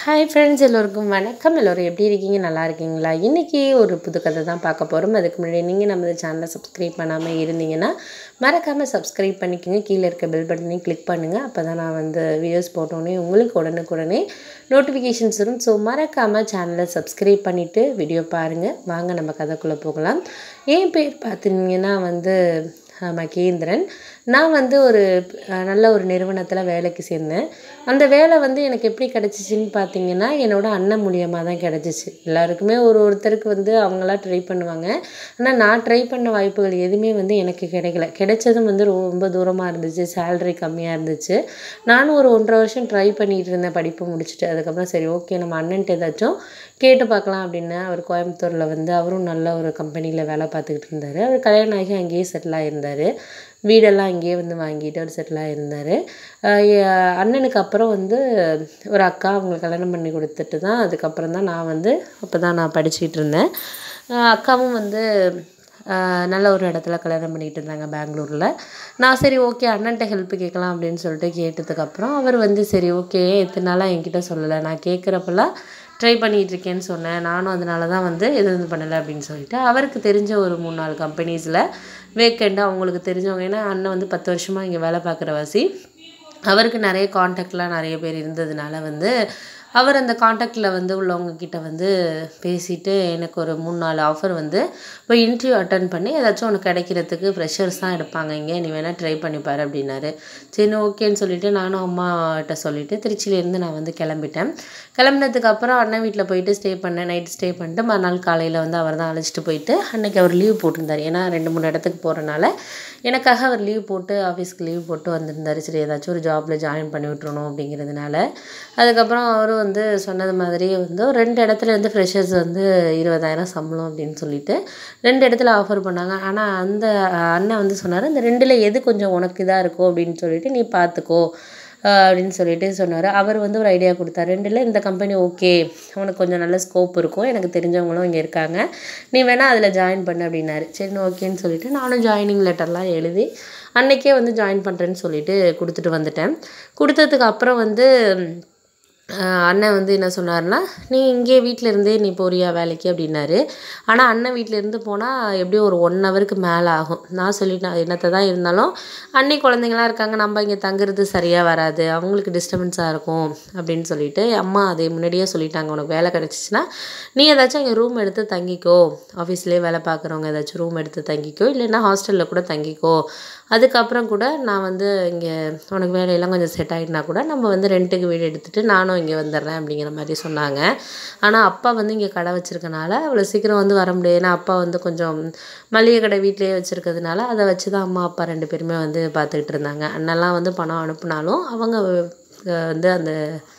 hi friends எல்லோருக்கும் வணக்கம் எல்லோரும் எப்படி இருக்கீங்க நல்லா இருக்கீங்களா இன்றைக்கி ஒரு புது கதை தான் பார்க்க போகிறோம் அதுக்கு முன்னாடி நீங்கள் நம்ம சேனலை சப்ஸ்கிரைப் பண்ணாமல் இருந்தீங்கன்னா மறக்காமல் சப்ஸ்கிரைப் பண்ணிக்கோங்க கீழே இருக்க பெல் பட்டனையும் கிளிக் பண்ணுங்கள் அப்போ தான் நான் வந்து வீடியோஸ் போட்டோன்னே உங்களுக்கு உடனுக்குடனே நோட்டிஃபிகேஷன்ஸ் வரும் ஸோ மறக்காமல் சேனலை சப்ஸ்கிரைப் பண்ணிவிட்டு வீடியோ பாருங்கள் வாங்க நம்ம கதைக்குள்ளே போகலாம் என் பேர் பார்த்துட்டிங்கன்னா வந்து அஹ், மகேந்திரன் நான் வந்து ஒரு அஹ், நல்ல ஒரு நிறுவனத்தில் வேலைக்கு சேர்ந்தேன் அந்த வேலை வந்து எனக்கு எப்படி கிடச்சிச்சின்னு பார்த்தீங்கன்னா என்னோட அண்ணன் மூலியமாக தான் கிடச்சிச்சு எல்லாருக்குமே ஒரு ஒருத்தருக்கு வந்து அவங்களா ட்ரை பண்ணுவாங்க ஆனால் நான் ட்ரை பண்ண வாய்ப்புகள் எதுவுமே வந்து எனக்கு கிடைக்கல கிடைச்சதும் வந்து ரொம்ப தூரமாக இருந்துச்சு சேலரி கம்மியாக இருந்துச்சு நானும் ஒரு ஒன்றரை வருஷம் ட்ரை பண்ணிட்டு இருந்தேன் படிப்பு முடிச்சுட்டு அதுக்கப்புறம் சரி ஓகே நம்ம அண்ணன்ட்டு ஏதாச்சும் கேட்டு பார்க்கலாம் அப்படின்னு அவர் கோயம்புத்தூரில் வந்து அவரும் நல்ல ஒரு கம்பெனியில் வேலை பார்த்துக்கிட்டு இருந்தார் அவர் கல்யாணம் ஆகி அங்கேயே செட்டில் ஆகியிருந்தார் வீடெல்லாம் அங்கேயே வந்து வாங்கிட்டு அவர் செட்டில் ஆகியிருந்தார் அண்ணனுக்கு அப்புறம் வந்து ஒரு அக்கா அவங்க கல்யாணம் பண்ணி கொடுத்துட்டு தான் அதுக்கப்புறம் தான் நான் வந்து அப்போ தான் நான் படிச்சுக்கிட்டு இருந்தேன் அஹ் அக்காவும் வந்து ஆஹ் நல்ல ஒரு இடத்துல கல்யாணம் பண்ணிகிட்டு இருந்தாங்க பெங்களூரில் நான் சரி ஓகே அண்ணன்ட்ட ஹெல்ப் கேட்கலாம் அப்படின்னு சொல்லிட்டு கேட்டதுக்கப்புறம் அவர் வந்து சரி ஓகே இத்தனை நாளாக என்கிட்ட சொல்லலை நான் கேட்குறப்பெல்லாம் ட்ரை பண்ணிகிட்டு இருக்கேன்னு சொன்னேன் நானும் அதனால தான் வந்து எதுவும் இது பண்ணலை அப்படின்னு சொல்லிட்டு அவருக்கு தெரிஞ்ச ஒரு மூணு நாலு கம்பெனிஸில் வேக்கெண்டாக அவங்களுக்கு தெரிஞ்சவங்க ஏன்னா அண்ணன் வந்து பத்து வருஷமாக இங்கே வேலை பார்க்குற வாசி அவருக்கு நிறைய காண்டாக்ட்லாம் நிறைய பேர் இருந்ததுனால வந்து அவர் அந்த காண்டாக்டில் வந்து உள்ளவங்க கிட்ட வந்து பேசிட்டு எனக்கு ஒரு மூணு நாலு ஆஃபர் வந்து போய் இன்டர்வியூ அட்டன் பண்ணி ஏதாச்சும் உனக்கு கிடைக்கிறதுக்கு ஃப்ரெஷர்ஸ் தான் எடுப்பாங்க இங்கே நீ வேணால் ட்ரை பண்ணிப்பாரு அப்படின்னாரு சரி ஓகேன்னு சொல்லிட்டு நானும் அம்மாட்ட சொல்லிட்டு திருச்சியிலேருந்து நான் வந்து கிளம்பிட்டேன் கிளம்புனதுக்கு அப்புறம் அண்ணன் வீட்டில் போயிட்டு ஸ்டே பண்ணேன் நைட் ஸ்டே பண்ணிட்டு மறுநாள் காலையில் வந்து அவர் தான் அழைச்சிட்டு போயிட்டு அன்னைக்கு அவர் லீவ் போட்டிருந்தார் ஏன்னா ரெண்டு மூணு இடத்துக்கு போகிறனால எனக்காக அவர் லீவ் போட்டு ஆஃபீஸ்க்கு லீவ் போட்டு வந்திருந்தார் சரி ஏதாச்சும் ஒரு ஜாபில் ஜாயின் பண்ணி விட்றணும் அப்படிங்கிறதுனால அதுக்கப்புறம் அவரும் வந்து சொன்னது மாதிரியே வந்து ஒரு ரெண்டு இடத்துல வந்து ஃப்ரெஷர்ஸ் வந்து இருபதாயிரம் சம்பளம் அப்படின்னு சொல்லிட்டு ரெண்டு இடத்துல ஆஃபர் பண்ணாங்க ஆனால் அந்த அஹ், அண்ணன் வந்து சொன்னார் இந்த ரெண்டில் எது கொஞ்சம் உனக்கு இதாக இருக்கோ அப்படின்னு சொல்லிட்டு நீ பார்த்துக்கோ அஹ், அப்படின்னு சொல்லிட்டு சொன்னார் அவர் வந்து ஒரு ஐடியா கொடுத்தாரு ரெண்டில் இந்த கம்பெனி ஓகே உனக்கு கொஞ்சம் நல்ல ஸ்கோப் இருக்கும் எனக்கு தெரிஞ்சவங்களும் இங்கே இருக்காங்க நீ வேணால் அதில் ஜாயின் பண்ணு அப்படின்னாரு சரி ஓகேன்னு சொல்லிட்டு நானும் ஜாயினிங் லெட்டர்லாம் எழுதி அன்னைக்கே வந்து ஜாயின் பண்ணுறேன்னு சொல்லிட்டு கொடுத்துட்டு வந்துட்டேன் கொடுத்ததுக்கு அப்புறம் வந்து ஆஹ் அண்ணன் வந்து என்ன சொன்னார்னா நீ இங்கே வீட்டில் இருந்தே நீ போறியா வேலைக்கு அப்படின்னாரு ஆனால் அண்ணன் வீட்டில் இருந்து போனால் எப்படியும் ஒரு ஒன் ஹவருக்கு மேலே ஆகும் நான் சொல்லிட்டேன் என்னத்தை தான் இருந்தாலும் அண்ணி குழந்தைங்களாம் இருக்காங்க நம்ம இங்கே தங்குறது சரியாக வராது அவங்களுக்கு டிஸ்டர்பன்ஸாக இருக்கும் அப்படின்னு சொல்லிட்டு அம்மா அதை முன்னாடியே சொல்லிட்டாங்க உனக்கு வேலை கிடச்சிச்சின்னா நீ ஏதாச்சும் இங்கே ரூம் எடுத்து தங்கிக்கோ ஆஃபீஸ்லேயே வேலை பார்க்குறவங்க ஏதாச்சும் ரூம் எடுத்து தங்கிக்கோ இல்லைன்னா ஹாஸ்டலில் கூட தங்கிக்கோ அதுக்கப்புறம் கூட நான் வந்து இங்கே உனக்கு வேலையெல்லாம் கொஞ்சம் செட் ஆகிட்டுனா கூட நம்ம வந்து ரெண்ட்டுக்கு வீடு எடுத்துகிட்டு நானும் இங்கே வந்துடுறேன் அப்படிங்கிற மாதிரி சொன்னாங்க ஆனால் அப்பா வந்து இங்கே கடை வச்சிருக்கனால அவ்வளோ சீக்கிரம் வந்து வர முடியாது ஏன்னா அப்பா வந்து கொஞ்சம் மளிகை கடை வீட்டிலேயே வச்சுருக்கிறதுனால அதை வச்சு தான் அம்மா அப்பா ரெண்டு பேருமே வந்து பார்த்துக்கிட்டு இருந்தாங்க அண்ணெல்லாம் வந்து பணம் அனுப்புனாலும் அவங்க அஹ், வந்து அந்த